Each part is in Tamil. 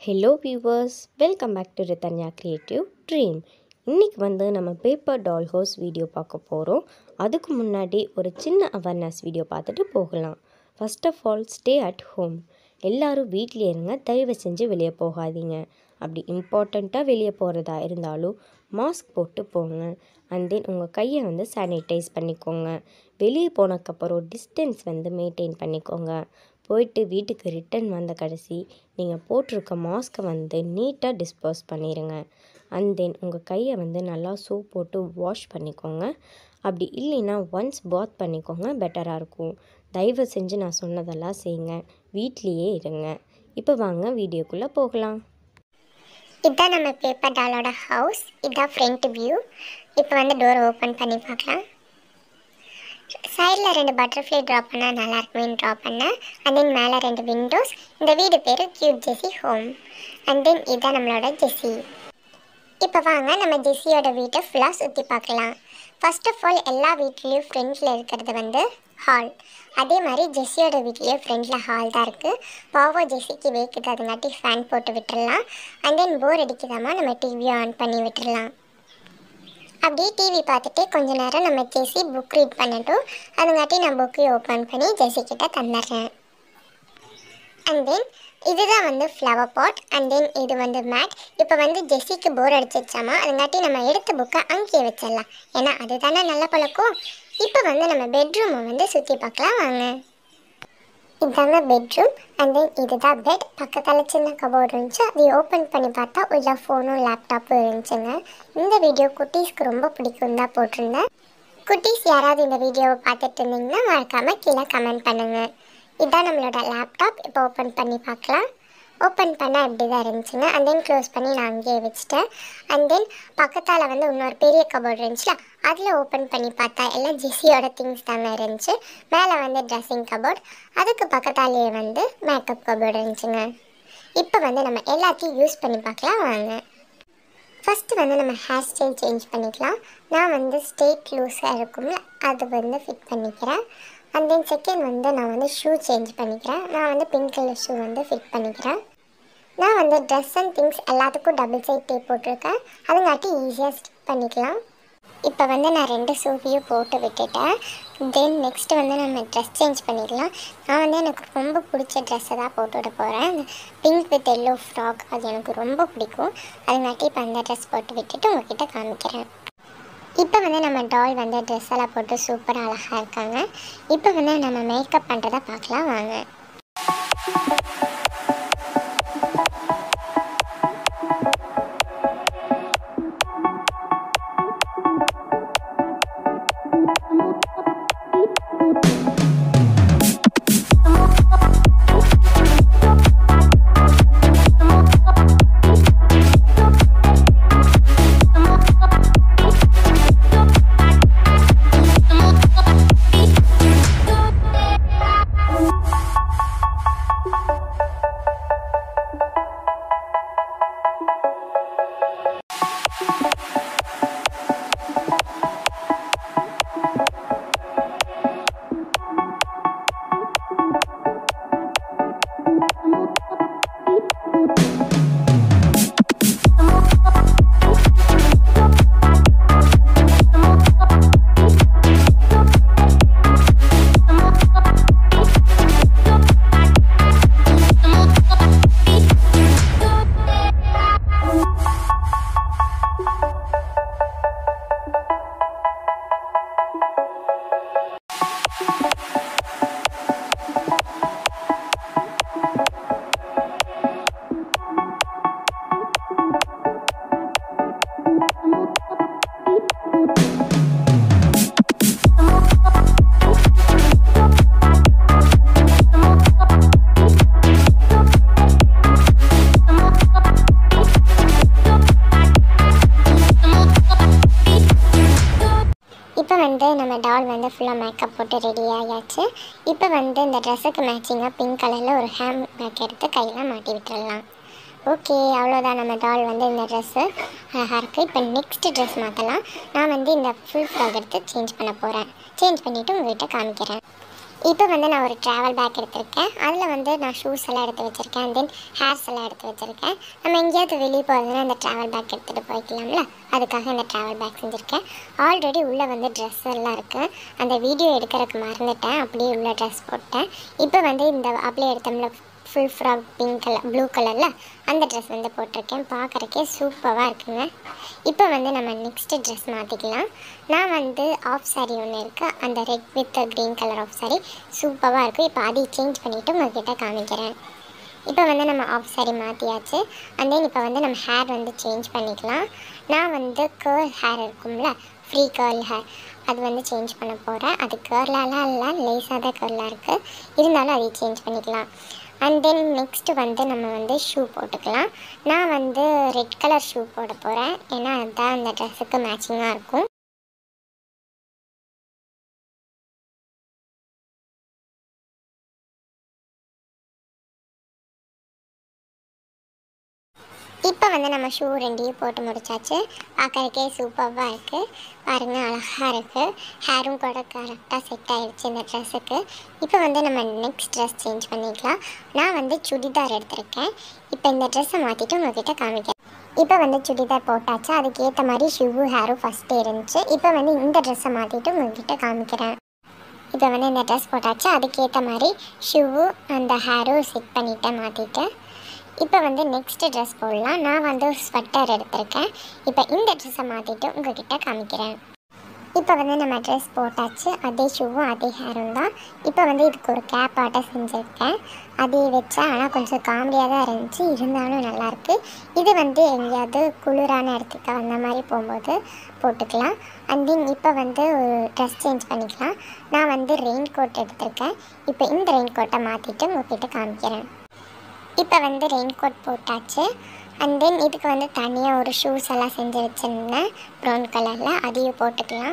hello viewers welcome back to Rithanya creative dream இன்றைக்கி வந்து நம்ம பேப்பர் டால் ஹவுஸ் வீடியோ பார்க்க போகிறோம் அதுக்கு முன்னாடி ஒரு சின்ன அவேர்னஸ் வீடியோ பார்த்துட்டு போகலாம் first of all stay at home எல்லாரும் வீட்லேயே இருங்க தயவு செஞ்சு வெளியே போகாதீங்க அப்படி இம்பார்ட்டண்ட்டாக வெளியே போகிறதா இருந்தாலும் மாஸ்க் போட்டு போங்க அண்ட் தென் உங்கள் கையை வந்து சானிடைஸ் பண்ணிக்கோங்க வெளியே போனதுக்கப்புறம் டிஸ்டன்ஸ் வந்து மெயின்டைன் பண்ணிக்கோங்க போயிட்டு வீட்டுக்கு ரிட்டன் வந்த கடைசி நீங்கள் போட்டிருக்க மாஸ்க்கை வந்து நீட்டாக டிஸ்போஸ் பண்ணிடுங்க அண்ட் தென் உங்கள் கையை வந்து நல்லா சோப் போட்டு வாஷ் பண்ணிக்கோங்க அப்படி இல்லைன்னா ஒன்ஸ் பாத் பண்ணிக்கோங்க பெட்டராக இருக்கும் தயவு செஞ்சு நான் சொன்னதெல்லாம் செய்யுங்க வீட்லேயே இருங்க இப்போ வாங்க வீடியோக்குள்ளே போகலாம் இதுதான் நம்ம பேப்பர் டாலோட ஹவுஸ் இதுதான் ஃப்ரண்ட் வியூ இப்போ வந்து டோர் ஓப்பன் பண்ணி பார்க்கலாம் சைடில் ரெண்டு பட்டர்ஃப்ளை ட்ரா பண்ணால் நல்லா இருக்குமே ட்ரா பண்ணேன் அண்ட் தென் மேலே ரெண்டு விண்டோஸ் இந்த வீடு பேர் cute Jessie home and then இதுதான் நம்மளோட ஜெஸி இப்போ வாங்க நம்ம ஜெஸியோட வீட்டை ஃபுல்லாக சுற்றி பார்க்கலாம் ஃபர்ஸ்ட் ஆஃப் ஆல் எல்லா வீட்லேயும் ஃப்ரண்ட்டில் இருக்கிறது வந்து ஹால் அதே மாதிரி ஜெஸ்ஸியோட வீட்லேயும் ஃப்ரண்ட்டில் ஹால் தான் இருக்குது பாவோ ஜெஸ்ஸிக்கு வேக்குது அதுங்காட்டி ஃபேன் போட்டு விட்டுறலாம் அண்ட் தென் போர் அடிக்குதாமா நம்ம டிவியை ஆன் பண்ணி விட்டுறலாம் அப்படியே டிவி பார்த்துட்டு கொஞ்ச நேரம் நம்ம ஜெஸ்ஸி புக் ரீட் பண்ணட்டும் அதுங்காட்டி நான் புக்கையும் ஓப்பன் பண்ணி ஜெஸ்ஸி கிட்ட தந்துடுறேன் அண்ட் தென் இதுதான் வந்து ஃப்ளவர் பாட் அண்ட் தென் இது வந்து மேட் இப்போ வந்து ஜெஸ்ஸிக்கு போர் அடிச்சிச்சாமா அதுங்காட்டி நம்ம எடுத்த புக்கை அங்கேயே வச்சிடலாம் ஏன்னா அதுதானே நல்ல பழக்கம் இப்போ வந்து நம்ம பெட்ரூமை வந்து சுற்றி பார்க்கலாம் வாங்க இதாங்க பெட்ரூம் அண்ட் தென் இதுதான் பெட் பக்கத்தில் சின்ன கபோர்டு இருந்துச்சு அதை ஓப்பன் பண்ணி பார்த்தா உள்ள ஃபோனும் லேப்டாப்பும் இருந்துச்சுங்க இந்த வீடியோ குட்டீஸ்க்கு ரொம்ப பிடிக்கும் தான் போட்டிருந்தேன் குட்டீஸ் யாராவது இந்த வீடியோவை பார்த்துட்டு இருந்தீங்கன்னா மறக்காமல் கீழே கமெண்ட் பண்ணுங்கள் இதுதான் நம்மளோட லேப்டாப் இப்போ ஓப்பன் பண்ணி பார்க்கலாம் ஓப்பன் பண்ண இப்படி தான் இருந்துச்சுங்க அண்ட் தென் க்ளோஸ் பண்ணி நான் அங்கேயே வச்சுட்டேன் அண்ட் தென் பக்கத்தால் வந்து இன்னொரு பெரிய கபோர்டு இருந்துச்சுல அதில் ஓப்பன் பண்ணி பார்த்தா எல்லாம் ஜெஸியோட திங்ஸ் தாங்க இருந்துச்சு மேலே வந்து ட்ரெஸ்ஸிங் கபோர்ட் அதுக்கு பக்கத்தாலேயே வந்து மேக்கப் கபோர்டு இருந்துச்சுங்க இப்போ வந்து நம்ம எல்லாத்தையும் யூஸ் பண்ணி பார்க்கலாம் வாங்க ஃபஸ்ட்டு வந்து நம்ம ஹேர் ஸ்டைல் சேஞ்ச் பண்ணிக்கலாம் நான் வந்து ஸ்டேட் லூஸாக இருக்கும்ல அது வந்து ஃபிட் பண்ணிக்கிறேன் அண்ட் தென் செகண்ட் வந்து நான் வந்து ஷூ சேஞ்ச் பண்ணிக்கிறேன் நான் வந்து பிங்க் கலர் ஷூ வந்து ஃபிட் பண்ணிக்கிறேன் நான் வந்து ட்ரெஸ் அண்ட் திங்ஸ் எல்லாத்துக்கும் டபுள் சைட் டேப் போட்டிருக்கேன் அதுங்காட்டி ஈஸியாக ஸ்டிக் பண்ணிக்கலாம் இப்போ வந்து நான் ரெண்டு ஷூவையும் போட்டு விட்டுட்டேன் தென் நெக்ஸ்ட் வந்து நம்ம ட்ரெஸ் சேஞ்ச் பண்ணிக்கலாம் நான் வந்து எனக்கு ரொம்ப பிடிச்ச ட்ரெஸ்ஸை தான் போட்டுவிட போகிறேன் பிங்க் வித் எல்லோ ஃப்ராக் அது எனக்கு ரொம்ப பிடிக்கும் அதுங்காட்டி இப்போ அந்த ட்ரெஸ் போட்டு விட்டுட்டு உங்ககிட்ட காமிக்கிறேன் இப்போ வந்து நம்ம டால் வந்து ட்ரெஸ் எல்லாம் போட்டு சூப்பராக அழகாக இருக்காங்க இப்போ வந்து நம்ம மேக்கப் பண்ணுறதை பார்க்கலாம் வாங்க இப்போ வந்து நம்ம டால் வந்து ஃபுல்லாக மேக்கப் போட்டு ரெடி ஆகியாச்சு இப்போ வந்து இந்த ட்ரெஸ்ஸுக்கு மேட்சிங்காக பிங்க் கலரில் ஒரு ஹேம் பேக் எடுத்து கையில் மாட்டி விட்டுடலாம் ஓகே அவ்வளோதான் நம்ம டால் வந்து இந்த ட்ரெஸ்ஸு அழகாக இருக்குது இப்போ நெக்ஸ்ட் ட்ரெஸ் மாற்றலாம் நான் வந்து இந்த ஃபுல் ஃப்ராக் எடுத்து சேஞ்ச் பண்ண போகிறேன் சேஞ்ச் பண்ணிவிட்டு உங்கள்கிட்ட காமிக்கிறேன் இப்போ வந்து நான் ஒரு ட்ராவல் பேக் எடுத்திருக்கேன் அதில் வந்து நான் ஷூஸ் எல்லாம் எடுத்து வச்சுருக்கேன் அண்ட் தென் ஹேர்ஸ் எல்லாம் எடுத்து வச்சுருக்கேன் நம்ம எங்கேயாவது வெளியே போகிறதுனா அந்த ட்ராவல் பேக் எடுத்துகிட்டு போய்க்கலாம்ல அதுக்காக இந்த ட்ராவல் பேக் செஞ்சுருக்கேன் ஆல்ரெடி உள்ளே வந்து ட்ரெஸ் எல்லாம் இருக்குது அந்த வீடியோ எடுக்கிறதுக்கு மறந்துட்டேன் அப்படியே உள்ள ட்ரெஸ் போட்டேன் இப்போ வந்து இந்த அப்படியே எடுத்தோம்ல full frock pink colour blue கலரில் அந்த ட்ரெஸ் வந்து போட்டிருக்கேன் பார்க்குறக்கே சூப்பராக இருக்குங்க இப்போ வந்து நம்ம நெக்ஸ்ட்டு ட்ரெஸ் மாற்றிக்கலாம் நான் வந்து ஆஃப் சாரி ஒன்று இருக்குது அந்த red with green colour half sari சூப்பராக இருக்கும் இப்போ அதை சேஞ்ச் பண்ணிவிட்டு உங்ககிட்ட காமிக்கிறேன் இப்போ வந்து நம்ம ஆஃப் சாரி மாற்றியாச்சு அண்ட் தென் இப்போ வந்து நம்ம ஹேர் வந்து சேஞ்ச் பண்ணிக்கலாம் நான் வந்து கேர்ள் ஹேர் இருக்கும்ல ஃப்ரீ கேர்ள் ஹேர் அது வந்து சேஞ்ச் பண்ண போகிறேன் அது கேர்லாலாம் இல்லை லேஸாக தான் கேர்லாக இருக்குது இருந்தாலும் அதை சேஞ்ச் பண்ணிக்கலாம் அண்ட் தென் நெக்ஸ்ட்டு வந்து நம்ம வந்து ஷூ போட்டுக்கலாம் நான் வந்து ரெட் கலர் ஷூ போட போகிறேன் ஏன்னா அதுதான் அந்த ட்ரெஸ்ஸுக்கு மேட்சிங்காக இருக்கும் இப்போ வந்து நம்ம ஷூ ரெண்டையும் போட்டு முடிச்சாச்சு பார்க்கறதுக்கே சூப்பராக இருக்குது பாருங்கள் அழகாக இருக்குது ஹேரும் கூட கரெக்டாக செட் ஆகிடுச்சு இந்த ட்ரெஸ்ஸுக்கு இப்போ வந்து நம்ம நெக்ஸ்ட் ட்ரெஸ் சேஞ்ச் பண்ணிக்கலாம் நான் வந்து சுடிதார் எடுத்திருக்கேன் இப்போ இந்த ட்ரெஸ்ஸை மாற்றிட்டு உங்ககிட்ட காமிக்கிறேன் இப்போ வந்து சுடிதார் போட்டாச்சு அதுக்கேற்ற மாதிரி ஷூவு ஹேரும் ஃபஸ்ட்டு இருந்துச்சு இப்போ வந்து இந்த ட்ரெஸ்ஸை மாற்றிட்டு உங்ககிட்ட காமிக்கிறேன் இப்போ வந்து இந்த ட்ரெஸ் போட்டாச்சு அதுக்கேற்ற மாதிரி ஷூவு அந்த ஹேரும் செட் பண்ணிவிட்டேன் மாற்றிட்டேன் இப்போ வந்து நெக்ஸ்ட் ட்ரெஸ் போடலாம் நான் வந்து ஸ்வெட்டர் எடுத்திருக்கேன் இப்போ இந்த ட்ரெஸ்ஸை மாற்றிட்டு உங்ககிட்ட காமிக்கிறேன் இப்போ வந்து நம்ம ட்ரெஸ் போட்டாச்சு அதே ஷூவும் அதே ஹேரும் தான் இப்போ வந்து இதுக்கு ஒரு கேப் ஆட்டம் செஞ்சுருக்கேன் அதே வச்சா ஆனால் கொஞ்சம் காமெடியாக தான் இருந்துச்சு இருந்தாலும் நல்லாயிருக்கு இது வந்து எங்கேயாவது குளிரான இடத்துக்கு அந்த மாதிரி போகும்போது போட்டுக்கலாம் அண்ட் தென் இப்போ வந்து ஒரு ட்ரெஸ் சேஞ்ச் பண்ணிக்கலாம் நான் வந்து ரெயின் கோட் எடுத்திருக்கேன் இப்போ இந்த ரெயின் கோட்டை மாற்றிட்டு உங்ககிட்ட காமிக்கிறேன் இப்போ வந்து ரெயின் கோட் போட்டாச்சு அண்ட் தென் இதுக்கு வந்து தனியாக ஒரு ஷூஸ் எல்லாம் செஞ்சு வச்சுருந்தேன் ப்ரௌன் கலரில் அதையும் போட்டுக்கலாம்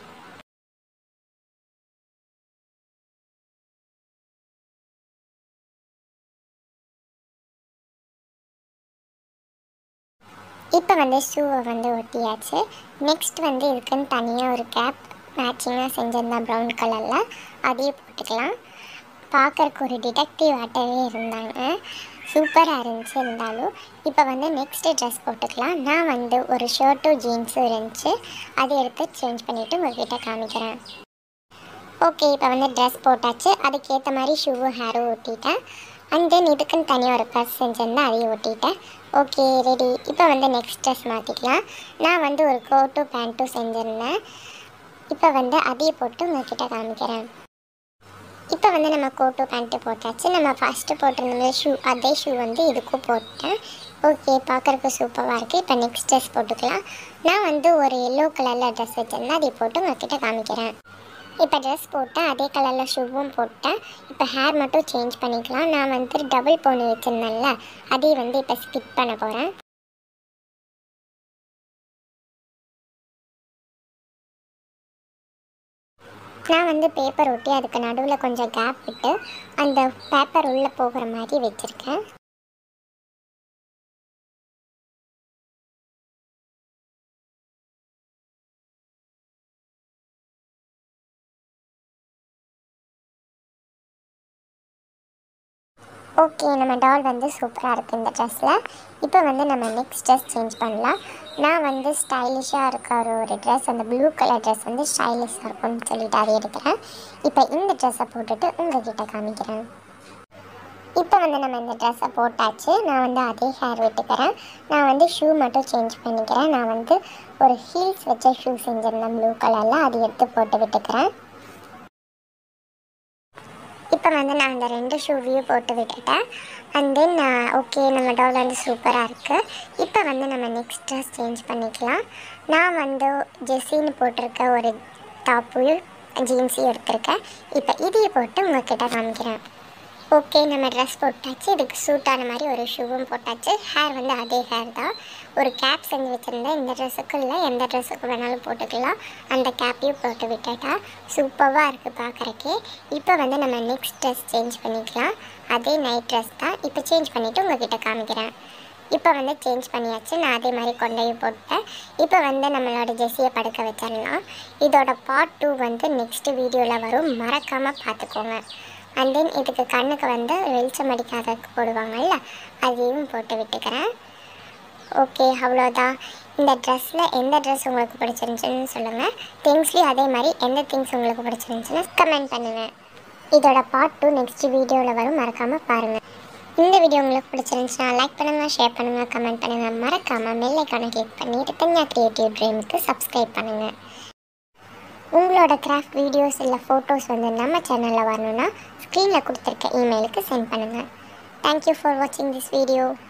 இப்போ வந்து ஷூவை வந்து ஒட்டியாச்சு நெக்ஸ்ட் வந்து இதுக்குன்னு தனியாக ஒரு கேப் மேட்சிங்காக செஞ்சிருந்தேன் ப்ரௌன் கலரில் அதையும் போட்டுக்கலாம் பார்க்கறக்கு ஒரு டிடெக்டிவ் ஆட்டவே இருந்தாங்க சூப்பராக இருந்துச்சு இருந்தாலும் இப்போ வந்து நெக்ஸ்ட்டு ட்ரெஸ் போட்டுக்கலாம் நான் வந்து ஒரு ஷர்ட்டும் ஜீன்ஸும் இருந்துச்சு அதை எடுத்து சேஞ்ச் பண்ணிவிட்டு உங்கள்கிட்ட காமிக்கிறேன் ஓகே இப்போ வந்து ட்ரெஸ் போட்டாச்சு அதுக்கேற்ற மாதிரி ஷூவும் ஹேரும் ஒட்டிட்டேன் அண்ட் தென் இதுக்குன்னு தனியாக ஒரு பர்ஸ் செஞ்சிருந்தேன் அதையும் ஒட்டிட்டேன் ஓகே ரெடி இப்போ வந்து நெக்ஸ்ட் ட்ரெஸ் மாற்றிக்கலாம் நான் வந்து ஒரு கோட்டும் பேண்ட்டும் செஞ்சுருந்தேன் இப்போ வந்து அதையும் போட்டு உங்கள்கிட்ட காமிக்கிறேன் இப்போ வந்து நம்ம கோட்டு பேண்ட்டு போட்டாச்சு நம்ம ஃபஸ்ட்டு போட்டிருந்த ஷூ அதே ஷூ வந்து இதுக்கும் போட்டேன் ஓகே பார்க்குறக்கு சூப்பராக இருக்குது இப்போ நெக்ஸ்ட் ட்ரெஸ் போட்டுக்கலாம் நான் வந்து ஒரு எல்லோ கலரில் ட்ரெஸ் வச்சுருந்தேன் அதை போட்டு உங்ககிட்ட காமிக்கிறேன் இப்போ ட்ரெஸ் போட்டேன் அதே கலரில் ஷூவும் போட்டேன் இப்போ ஹேர் மட்டும் சேஞ்ச் பண்ணிக்கலாம் நான் வந்து டபுள் போனி வச்சுருந்தேன்ல அதையும் வந்து இப்போ ஸ்கிப் பண்ண போகிறேன் நான் வந்து பேப்பர் ஒட்டி அதுக்கு நடுவில் கொஞ்சம் கேப் விட்டு அந்த பேப்பர் உள்ளே போகிற மாதிரி வச்சுருக்கேன் ஓகே நம்ம டால் வந்து சூப்பராக இருக்குது இந்த ட்ரெஸ்ஸில் இப்போ வந்து நம்ம நெக்ஸ்ட் ட்ரெஸ் சேஞ்ச் பண்ணலாம் நான் வந்து ஸ்டைலிஷாக இருக்க ஒரு ஒரு ட்ரெஸ் அந்த ப்ளூ கலர் ட்ரெஸ் வந்து ஸ்டைலிஷாக இருக்கும்னு சொல்லிட்டு அதை எடுக்கிறேன் இப்போ இந்த ட்ரெஸ்ஸை போட்டுட்டு உங்ககிட்ட காமிக்கிறேன் இப்போ வந்து நம்ம இந்த ட்ரெஸ்ஸை போட்டாச்சு நான் வந்து அதே ஹேர் விட்டுக்கிறேன் நான் வந்து ஷூ மட்டும் சேஞ்ச் பண்ணிக்கிறேன் நான் வந்து ஒரு ஹீல்ஸ் வச்ச ஷூ செஞ்சுருந்தேன் ப்ளூ கலரில் அதை எடுத்து போட்டு விட்டுக்கிறேன் இப்போ வந்து நான் அந்த ரெண்டு ஷூவையும் போட்டு விட்டுட்டேன் அண்ட் தென் ஓகே நம்ம டால் வந்து சூப்பராக இருக்குது இப்போ வந்து நம்ம நெக்ஸ்ட் ட்ரெஸ் சேஞ்ச் பண்ணிக்கலாம் நான் வந்து ஜெஸ்ஸின்னு போட்டிருக்க ஒரு டாப்பையும் ஜீன்ஸையும் எடுத்திருக்கேன் இப்போ இதையும் போட்டு உங்ககிட்ட காமிக்கிறேன் ஓகே நம்ம ட்ரெஸ் போட்டாச்சு இதுக்கு சூட்டான மாதிரி ஒரு ஷூவும் போட்டாச்சு ஹேர் வந்து அதே ஹேர் தான் ஒரு கேப் செஞ்சு வச்சுருந்தேன் இந்த ட்ரெஸ்ஸுக்கு இல்லை எந்த ட்ரெஸ்ஸுக்கு வேணாலும் போட்டுக்கலாம் அந்த கேப்பையும் போட்டு விட்டுட்டா சூப்பராக இருக்குது பார்க்குறக்கே இப்போ வந்து நம்ம நெக்ஸ்ட் ட்ரெஸ் சேஞ்ச் பண்ணிக்கலாம் அதே நைட் ட்ரெஸ் தான் இப்போ சேஞ்ச் பண்ணிவிட்டு உங்ககிட்ட காமிக்கிறேன் இப்போ வந்து சேஞ்ச் பண்ணியாச்சு நான் அதே மாதிரி கொண்டையை போட்டேன் இப்போ வந்து நம்மளோட ஜெஸ்ஸியை படுக்க வச்சிடலாம் இதோட பார்ட் டூ வந்து நெக்ஸ்ட் வீடியோவில் வரும் மறக்காமல் பார்த்துக்கோங்க அண்ட் தென் இதுக்கு கண்ணுக்கு வந்து வெளிச்சம் அடிக்காததுக்கு போடுவாங்கல்ல அதையும் போட்டு விட்டுக்கிறேன் ஓகே அவ்வளோதான் இந்த ட்ரெஸ்ஸில் எந்த ட்ரெஸ் உங்களுக்கு பிடிச்சிருந்துச்சுன்னு சொல்லுங்கள் திங்ஸ்லேயும் அதே மாதிரி எந்த திங்ஸ் உங்களுக்கு பிடிச்சிருந்துச்சுன்னு கமெண்ட் பண்ணுங்கள் இதோட பார்ட் டூ நெக்ஸ்ட் வீடியோவில் வரும் மறக்காமல் பாருங்கள் இந்த வீடியோ உங்களுக்கு பிடிச்சிருந்துச்சுன்னா லைக் பண்ணுங்கள் ஷேர் பண்ணுங்கள் கமெண்ட் பண்ணுங்கள் மறக்காமல் பெல் ஐக்கானை கிளிக் பண்ணி ரித்தன்யா கிரியேட்டிவ் ட்ரீமுக்கு சப்ஸ்கிரைப் பண்ணுங்கள் உங்களோட கிராஃப்ட் வீடியோஸ் இல்லை ஃபோட்டோஸ் வந்து நம்ம சேனலில் வரணும்னா ஸ்க்ரீனில் கொடுத்துருக்க இமெயிலுக்கு சென்ட் பண்ணுங்கள் தேங்க்யூ ஃபார் வாட்சிங் திஸ் வீடியோ